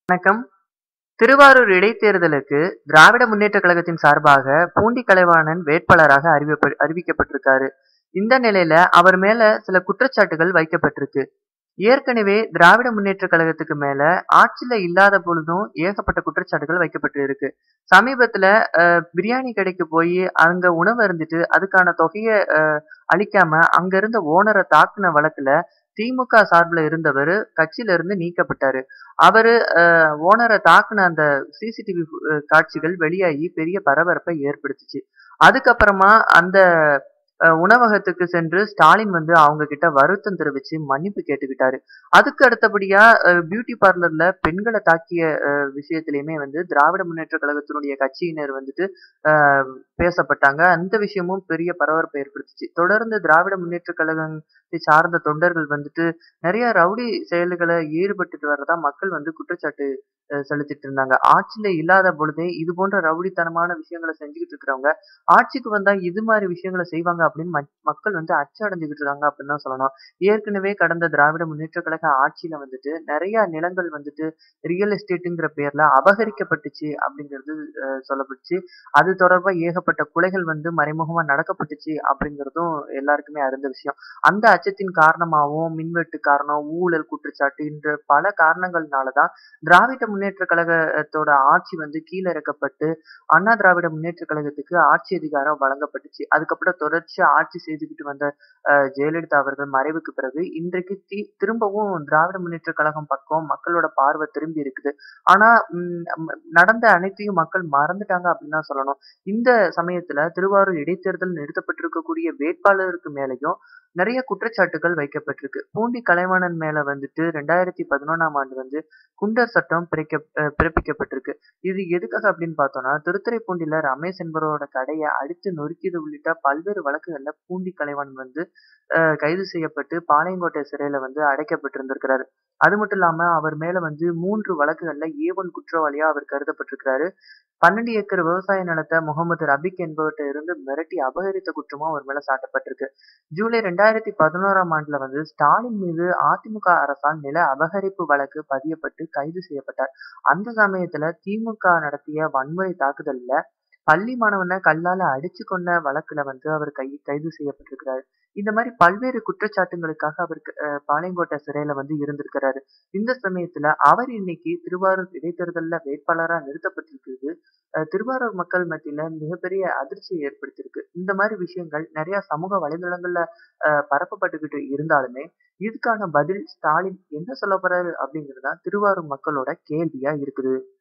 வணக்கம். திருவாரூர் இடைத்தேர்தலுக்கு திராவிட முன்னேற்றக் கழகத்தின் சார்பாக பூண்டி கலைவாணன் வேட்பாளராக அறிவிப்ப அறிவிக்கப்பட்டிருக்காரு. இந்த நிலையில அவர் மேல சில குற்றச்சாட்டுகள் வைக்கப்பட்டிருக்கு. ஏற்கனவே திராவிட முன்னேற்றக் கழகத்துக்கு மேல ஆட்சியில இல்லாத பொழுதும் ஏகப்பட்ட குற்றச்சாட்டுகள் வைக்கப்பட்டு இருக்கு. சமீபத்துல அ பிரியாணி கடைக்கு போயி அங்க உணவு அருந்திட்டு அதுக்கான தொகைய அ அளிக்காம அங்க இருந்த ஓனர தாக்குன வழக்குல திமுக சார்புல இருந்தவரு கட்சியில இருந்து நீக்கப்பட்டாரு. அவரு அ ஓனர தாக்குன அந்த சிசிடிவி அ காட்சிகள் வெளியாகி பெரிய பரபரப்பை ஏற்படுத்துச்சு. அதுக்கப்புறமா அந்த அ உணவகத்துக்கு சென்று ஸ்டாலின் வந்து அவங்க கிட்ட வருத்தம் தெரிவிச்சு மன்னிப்பு கேட்டுக்கிட்டாரு. அதுக்கு அடுத்தபடியா அ பியூட்டி பார்லர்ல பெண்கள தாக்கிய அ விஷயத்திலயுமே வந்து திராவிட முன்னேற்றக் கழகத்தினுடைய கட்சியினர் வந்துட்டு அ பேசப்பட்டாங்க. அந்த விஷயமும் பெரிய பரபரப்பை ஏற்படுத்துச்சு. தொடர்ந்து திராவிட முன்னேற்றக் கழகத்தை சார்ந்த தொண்டர்கள் வந்துட்டு நெறைய ரவுடி செயல்கள ஈடுபட்டுட்டு வர்றதா மக்கள் வந்து குற்றச்சாட்டு அ செலுத்திட்டு இருந்தாங்க. ஆட்சியில இல்லாத பொழுதே இது போன்ற ரவுடித்தனமான விஷயங்கள செஞ்சுகிட்டு இருக்கிறவங்க, ஆட்சிக்கு வந்தா இது மாரி விஷயங்கள செய்வாங்க அப்படின்னு மக் மக்கள் வந்து அச்ச அடைஞ்சுகிட்டு இருக்காங்க அப்படின்னு தான் சொல்லணும். ஏற்கனவே கடந்த திராவிட முன்னேற்றக் கழக ஆட்சியில வந்துட்டு நெறைய நிலங்கள் வந்துட்டு ரியல் எஸ்டேட்ங்கிற பேர்ல அபகரிக்கப்பட்டுச்சு அப்படிங்கிறது அ சொல்லப்பட்டுச்சு. அது தொடர்பா ஏகப்பட்ட கொலைகள் வந்து மறைமுகமா நடக்கப்பட்டுச்சு அப்படிங்கிறதும் எல்லாருக்குமே அறிந்த விஷயம். அந்த அச்சத்தின் காரணமாவும் மின்வெட்டு காரணம், ஊழல் குற்றச்சாட்டு என்ற பல காரணங்கள்னால தான் திராவிட முன்னேற்றக் கழகத்தோட ஆட்சி வந்து கீழ இறக்கப்பட்டு, அண்ணா திராவிட முன்னேற்றக் கழகத்துக்கு ஆட்சி அதிகாரம் வழங்கப்பட்டுச்சு. அதுக்கப்புறம் தொடர்ச்சியா ஆட்சி செய்துகிட்டு வந்த அ ஜெயலலிதா அவர்கள் மறைவுக்கு பிறகு இன்றைக்கு தி திரும்பவும் திராவிட முன்னேற்றக் கழகம் பக்கம் மக்களோட பார்வை திரும்பி இருக்குது. ஆனா ம் நடந்த அனைத்தையும் மக்கள் மறந்துட்டாங்க அப்படின்னு தான் சொல்லணும். இந்த சமயத்துல திருவாரூர் இடைத்தேர்தல் நிறுத்தப்பட்டிருக்கக்கூடிய வேட்பாளருக்கு மேலயும் நெறைய குற்றச்சாட்டுகள் வைக்கப்பட்டிருக்கு. பூண்டி கலைவாணன் மேல வந்துட்டு 2011ஆம் ஆண்டு வந்து குண்டர் சட்டம் பிறக்க அ பிறப்பிக்கப்பட்டிருக்கு. இது எதுக்காக அப்படின்னு பார்த்தோம்னா, திருத்துறைப்பூண்டில ரமேஷ் என்பவரோட கடைய அடித்து நொறுக்கியது உள்ளிட்ட பல்வேறு வழக்குகள்ல பூண்டி கலைவாணன் வந்து அ கைது செய்யப்பட்டு பாளையங்கோட்டை சிறையில வந்து அடைக்கப்பட்டிருந்திருக்கிறாரு. அது மட்டும் இல்லாம அவர் மேல வந்து 3 வழக்குகள்ல ஏ1 குற்றவாளியா அவர் கருதப்பட்டிருக்கிறாரு. 12 ஏக்கர் விவசாய நிலத்த முகமது ரபிக் என்பவர்ட்ட இருந்து மிரட்டி அபகரித்த குற்றமும் அவர் மேல சாட்டப்பட்டிருக்கு. ஜூலை 2011ஆம் ஆண்டுல வந்து ஸ்டாலின் மீது அதிமுக அரசால் நில அபகரிப்பு வழக்கு பதியப்பட்டு கைது செய்யப்பட்டார். அந்த சமயத்துல திமுக நடத்திய வன்முறை தாக்குதல்ல பள்ளி மாணவன கல்லால அடிச்சு கொன்ன வழக்குல வந்து அவர் கை கைது செய்யப்பட்டிருக்கிறாரு. இந்த மாரி பல்வேறு குற்றச்சாட்டுங்களுக்காக அவர் அ பாளையங்கோட்டை சிறையில வந்து இருந்திருக்கிறாரு. இந்த சமயத்துல அவர் இன்னைக்கு திருவாரூர் இடைத்தேர்தல்ல வேட்பாளரா நிறுத்தப்பட்டிருக்கிறது, அ திருவாரூர் மக்கள் மத்தியில மிகப்பெரிய அதிர்ச்சியை ஏற்படுத்தியிருக்கு. இந்த மாரி விஷயங்கள் நெறைய சமூக வலைதளங்கள்ல அ பரப்பப்பட்டுக்கிட்டு இருந்தாலுமே, இதுக்கான பதில் ஸ்டாலின் என்ன சொல்லப் போறாரு அப்படிங்கிறது தான் திருவாரூர் மக்களோட கேள்வியா இருக்குது.